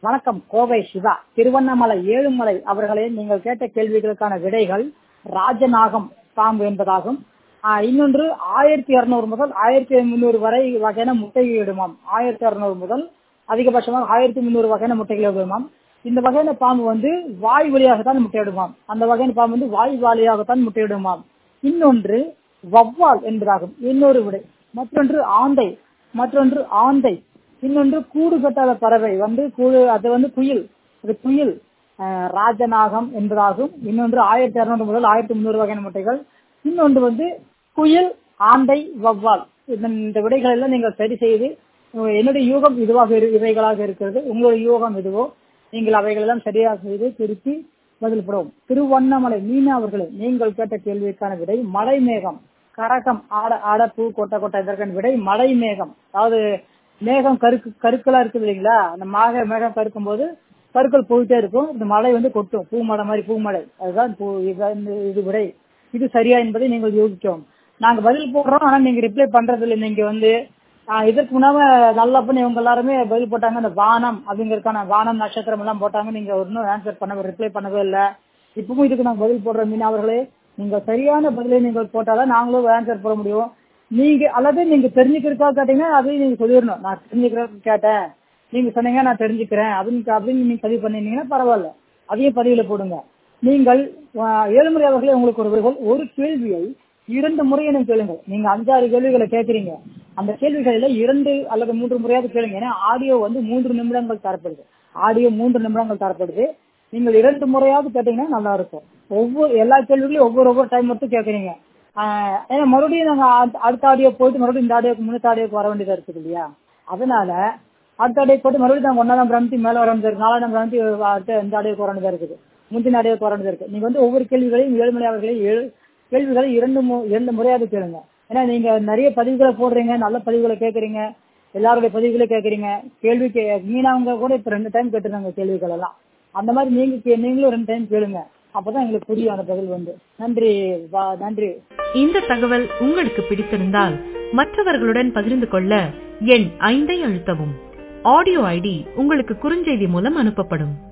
வணக்கம் கோவை சிவா திருவண்ணாமலை ஏழுமலை அவர்களே நீங்கள் கேட்ட கேள்விகளுக்கான விடைகள் ராஜநாகம் பாம்பு என்பதாகும் ஆஹ் இன்னொன்று ஆயிரத்தி இருநூறு முதல் ஆயிரத்தி முன்னூறு வரை வகையான முட்டைகள் இடுமாம் ஆயிரத்தி இருநூறு முதல் அதிகபட்சமாக ஆயிரத்தி முன்னூறு வகையான முட்டைகள் இடுமாம் இந்த வகையான பாம்பு வந்து வாய் வழியாகத்தான் முட்டையிடுமாம் அந்த வகையான பாம்பு வந்து வாய் வழியாகத்தான் முட்டையிடுமாம் இன்னொன்று வவ்வால் என்பதாகும் இன்னொரு விடை மற்றொன்று ஆந்தை மற்றொன்று ஆந்தை இன்னொன்று கூடு கட்டாத பறவை வந்து கூடு அது வந்து குயில் அது குயில் அஹ், ராஜநாகம் என்பதாகும் இன்னொன்று ஆயிரத்தி அறுநூறு முதல் ஆயிரத்தி முன்னூறு வகையான முட்டைகள் இன்னொன்று வந்து குயில் ஆந்தை வவ்வால் இந்த இந்த விடைகள் எல்லாம் நீங்கள் சரி செய்து அஹ், என்னுடைய யூகம் இதுவாக இரு- இவைகளாக இருக்கிறது உங்களுடைய யூகம் இதுவோ நீங்கள் அவைகள் எல்லாம் சரியாக செய்து திருப்பி பதில்படுவோம் திருவண்ணாமலை மீனா அவர்களே நீங்கள் கேட்ட கேள்விக்கான விடை மழை மேகம் கரகம் ஆட ஆட பூ கொட்ட கொட்ட இதற்கான விடை மழை மேகம் அதாவது மேகம் கருக்கு கருக்களா இருக்குது இல்லைங்களா அந்த மாக மேகம் கருக்கும் போது கருக்கள் போயிட்டே இருக்கும் இந்த மழை வந்து கொட்டும் பூமழை மாதிரி பூமழை அதுதான் பூ- இது- இந்த- இது விடை இது சரியா என்பதை நீங்கள் யோசிக்கவும் நாங்க பதில் போடுறோம் ஆனா நீங்க ரிப்ளை பண்றது இல்லை நீங்க வந்து ஆஹ் இதற்கு முன்னாம நல்லா பண்ணி இவங்க எல்லாருமே பதில் போட்டாங்க இந்த வானம் அப்படிங்கறதுக்கான வானம் நட்சத்திரம் எல்லாம் போட்டாங்க நீங்க இன்னும் ஆன்சர் பண்ண ரிப்ளை பண்ணவே இல்லை இப்பவும் இதுக்கு நாங்க பதில் போடுறோம் மீனா அவர்களே நீங்க சரியான பதிலை நீங்கள் போட்டாதான் நாங்களும் ஆன்சர் போட முடியும் நீங்க அல்லது நீங்க தெரிஞ்சுக்கிறதுக்காக கேட்டீங்கன்னா அதையும் நீங்க சொல்லிடணும் நான் தெரிஞ்சுக்கிறதுக்கு கேட்டேன் நீங்க சொன்னீங்க நான் தெரிஞ்சுக்கிறேன் அப்படின்னு அப்படின்னு நீங்க பதிவு பண்ணிருந்தீங்கன்னா பரவாயில்ல அதையும் பதிவுல போடுங்க நீங்கள் ஆஹ், ஏழுமலை அவர்களே உங்களுக்கு ஒரு விருப்பம். ஒரு கேள்வியை இரண்டு முறை எனக்கு கேளுங்க நீங்க அஞ்சாறு கேள்விகளை கேட்கறீங்க அந்த கேள்விகளில இரண்டு அல்லது மூன்று முறையாவது கேளுங்க ஏன்னா ஆடியோ வந்து மூன்று நிமிடங்கள் தரப்படுது ஆடியோ மூன்று நிமிடங்கள் தரப்படுது நீங்கள் இரண்டு முறையாவது கேட்டீங்கன்னா நல்லா இருக்கும் ஒவ்வொரு எல்லா கேள்விகளையும் ஒவ்வொரு ஒவ்வொரு டைம் மட்டும் கேட்கறீங்க ஆஹ் ஏன்னா மறுபடியும் நாங்க அடுத்த- அடுத்த ஆடியோ போயிட்டு மறுபடியும் இந்த ஆடியோக்கு முன்னத்த ஆடியோக்கு வர வேண்டியதா இருக்குது இல்லையா அதனால அடுத்த ஆடியோ போட்டு மறுபடியும் நாங்க ஒன்னாம் பிரமத்தி மேல வர வேண்டியது இருக்கு நாலாம் பிரமத்தி அடுத்த இந்த ஆடியோக்கு வர வேண்டியதா இருக்குது முந்தின ஆடியோக்கு வர வேண்டியதா இருக்கு நீங்க வந்து ஒவ்வொரு கேள்விகளையும் ஏழுமலை அவர்களே ஏழு கேள்விகளை இரண்டு மு- இரண்டு முறையாவது கேளுங்க ஏன்னா நீங்க நிறைய பதிவுகளை போடுறீங்க நல்ல பதிவுகளை கேட்கறீங்க எல்லாருடைய பதிவுகளை கேட்கறீங்க கேள்வி கே மீனவங்க கூட இப்ப ரெண்டு டைம் கேட்டிருந்தாங்க கேள்விகள் எல்லாம் அந்த மாதிரி நீங்க கே- நீங்களும் ரெண்டு டைம் கேளுங்க அப்பதான் எங்களுக்கு புரியும் அந்த பதில் வந்து நன்றி வா- நன்றி இந்த தகவல் உங்களுக்கு பிடித்திருந்தால் மற்றவர்களுடன் பகிர்ந்து கொள்ள எண் ஐந்தை அழுத்தவும் ஆடியோ ஐடி உங்களுக்கு குறுஞ்செய்தி மூலம் அனுப்பப்படும்